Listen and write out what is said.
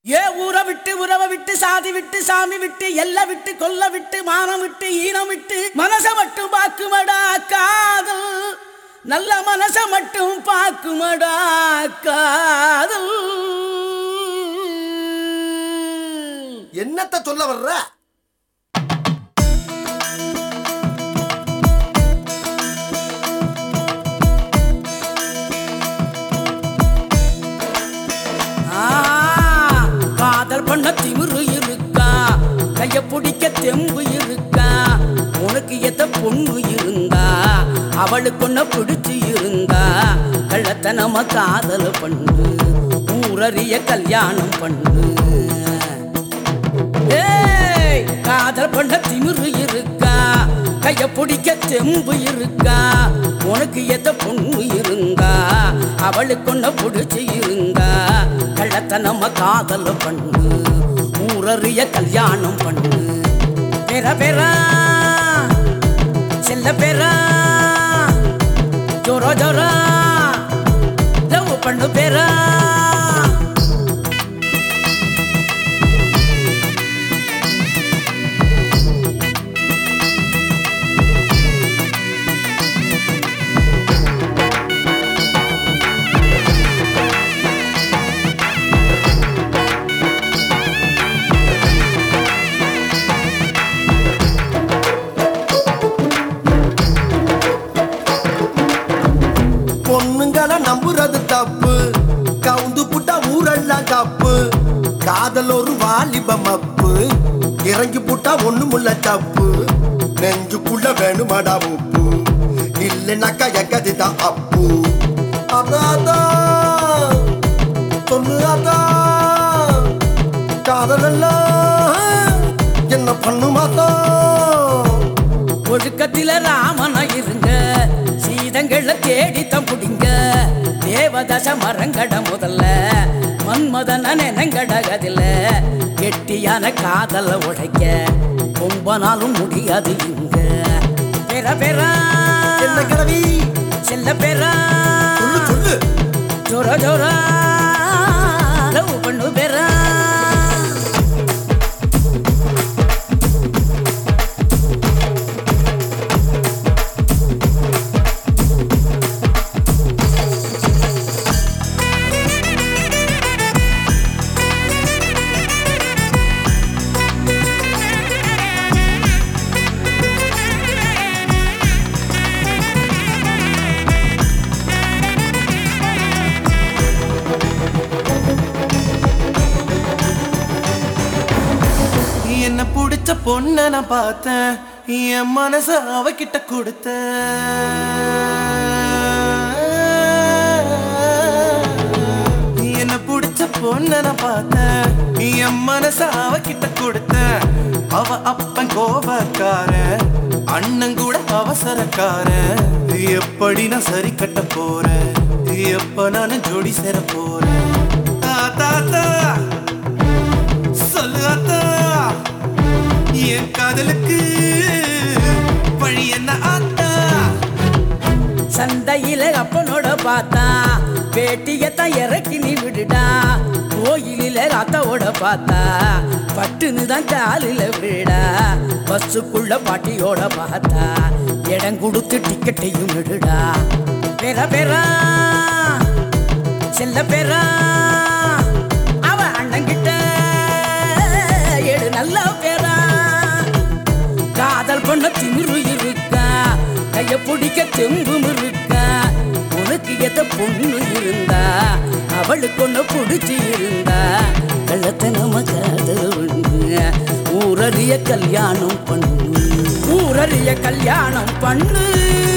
ஏ ஊரை விட்டு உறவை விட்டு சாதி விட்டு சாமி விட்டு எல்லை விட்டு கொல்ல விட்டு மானம் விட்டு ஈனம் விட்டு மனச மட்டும் பாக்குமடா காதல் நல்ல மனச மட்டும் பாக்குமடா காதல் என்னத்த சொல்ல வர்ற ஆ, காதல் பண்ண திமிரு இருக்கா கைய பிடிக்க தெம்பு இருக்கா உனக்கு எத்த பொண்ணு இருந்தா அவளுக்கு ஒன்ன பிடிச்சு இருந்தா கள்ளத்தனம காதல் பண்ணு ஊரறிய கல்யாணம் பண்ணு ஏய், காதல் பண்ண திமிரு இருக்கா கைய பிடிக்க தெம்பு இருக்கா உனக்கு எத்த பொண்ணு இருந்தா அவளுக்கு ஒன்ன பிடிச்சு இருந்தா கள்ளத்தனம காதல் பண்ணு ஊரறிய கல்யாணம் பண்ணு பெற பெற செல்ல பெற ஜோரோ ஜோரா லவ் பண்ணு பெறா பொண்ணுங்களை நம்புறது தப்பு கவுந்து புட்டா ஊரெல்லாம் தப்பு காதல் ஒரு வாலிபம் அப்பு இறங்கி புட்டா ஒண்ணுமுள்ள தப்பு நெஞ்சுக்குள்ள வேணுமாடா உப்பு இல்லைனாக்கா எங்கதுதான் அப்பு அதான் சொல்லு அதான் காதலெல்லாம் என்ன பண்ணுமாதான் ஒழுக்கத்தில ராமனா இருங்க சீதங்களை தேடித்தம் புடிங்க தேவதச மரங்கட முதல்ல மன்மதன நினங்கடகதில்ல கெட்டியான காதல உடைக்க ரொம்ப நாளும் முடியாது இங்க பெற பெற என்ன கிழவி செல்ல பெற சொல்லு சொல்லு ஜோர ஜோர லவ் பண்ணு பெற என்ன பிடிச்ச பொண்ண நான் பார்த்தேன் என் மனச அவகிட்ட கொடுத்த என்ன பிடிச்ச பொண்ண நான் பார்த்தேன் என் மனச அவகிட்ட கொடுத்த அவ அப்பன் கோபக்கார அண்ணன் கூட அவசரக்கார எப்படி நான் சரி கட்ட போறேன் எப்ப நான் ஜோடி சேர போறேன் தாத்தா தா சொல்லு அத்தா என் காதலுக்கு வழி என்ன ஆத்தா சந்தையில அப்பனோட பார்த்தா பேட்டியத்தான் இறக்கி நீ விடுடா கோயிலில அத்தாவோட பார்த்தா பட்டுன்னு தான் காலில விடா பஸ்ஸுக்குள்ள பாட்டியோட பார்த்தா இடம் கொடுத்து டிக்கெட்டையும் விடுடா பெற பெற செல்ல பெற அவ அண்ணங்கிட்ட ஏடு நல்ல பேரா காதல் பண்ண திமிரு இருக்கா கைய பிடிக்க தெம்பும் இருக்கா உனக்கு எத பொண்ணு இருந்தா அவளுக்கு ஒண்ணு பிடிச்சி இருந்தா கள்ளத்தனம காதல் ஒண்ணு ஊரறிய கல்யாணம் பண்ணு ஊரறிய கல்யாணம் பண்ணு